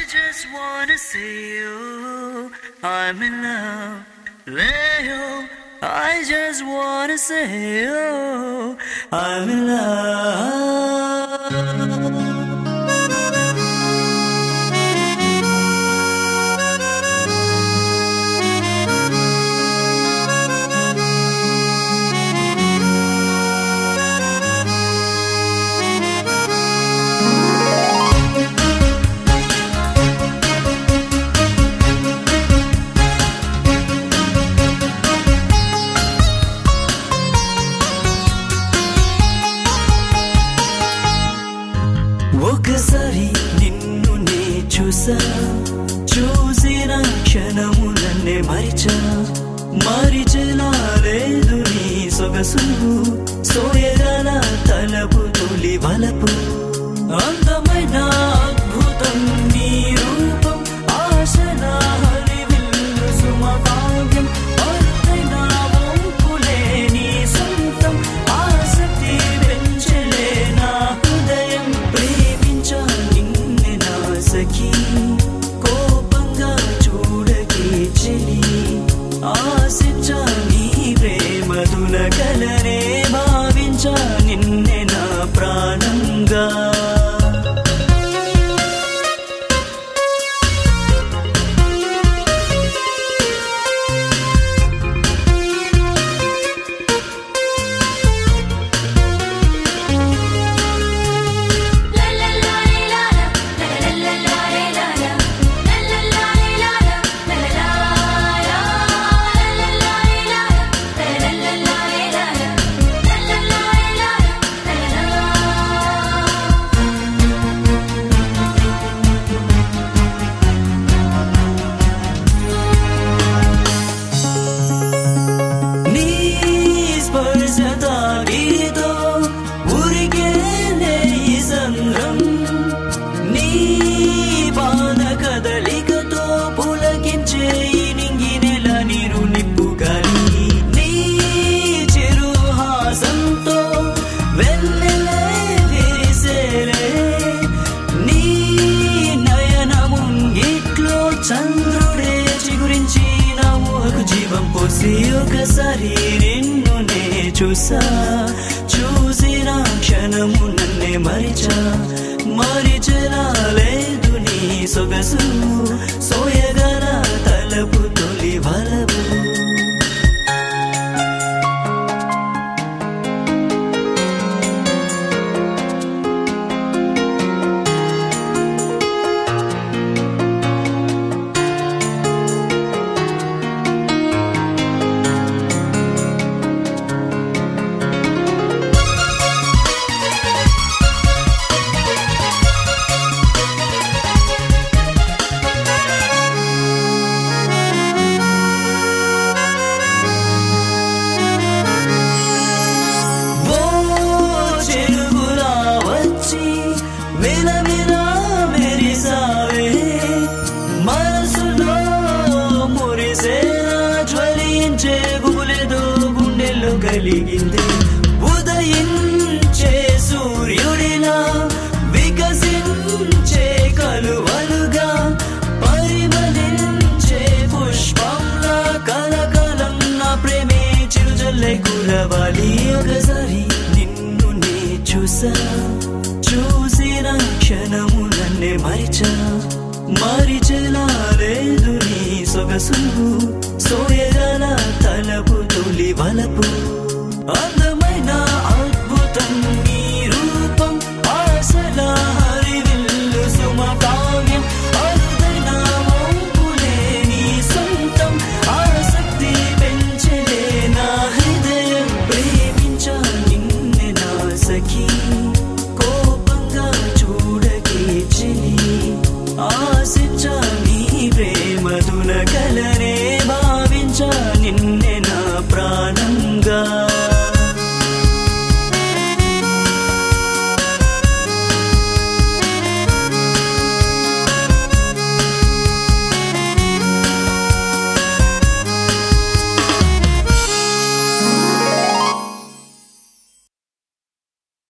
just wanna say, oh, I'm in love. Leo, I just wanna say, oh, I'm in love. ఒకసారి నిన్ను నే చూసా చూసిన క్షణము నన్నే మరిచా మరిచలా లేదు నీ సొగసు సోయగల తలపు తొలి వలపు అందమైన అద్భుతం నీ రూపం ఆశల హరివిల్లు సుమభాగ్యం అరుదైన వంపులే నీ సొంతం ఆసక్తి పెంచలే నా హృదయం ప్రేమించా నిన్నే నా సఖీ కోపంగా చూడకే చెలి ఆశించా నీ ప్రేమ దులకలనే భావించా నిన్నే నా ప్రాణంగా నీ స్పర్శ తాకితో ఉరికేనే ఈ సంద్రం నీ పాద కదలికతో పులకించే ఈ నింగి నెల నీరు నిప్పు గాలి నీ చిరుహాసంతో వెన్నెలే విరిసేలే నీ నయన ముంగిట్లో చంద్రుడే చిగురించి నా ఊహకు జీవం పోసి ఒకసారి నిన్ను నే చూసా చూసిన క్షణము నన్నే మరిచా మరిచలా లేదు నీ సొగసు సోయగల తలపు తొలి వలపు ఓ చెరువులా వచ్చి విలవిలా మెరిసావే మనసులో మురిసేలా జ్వలించే గుబులేదో గుండెల్లో కలిగింది ఉదయించే సూర్యుడిలా వికసించే కలువలుగా పరిమళించే పుష్పంలా కలకలం నా ప్రేమే చిరుజల్లే కురవాలి ఒకసారి నిన్ను నే చూసా చూసిన క్షణము నన్నే మరిచా మరిచలా లేదు నీ సొగసు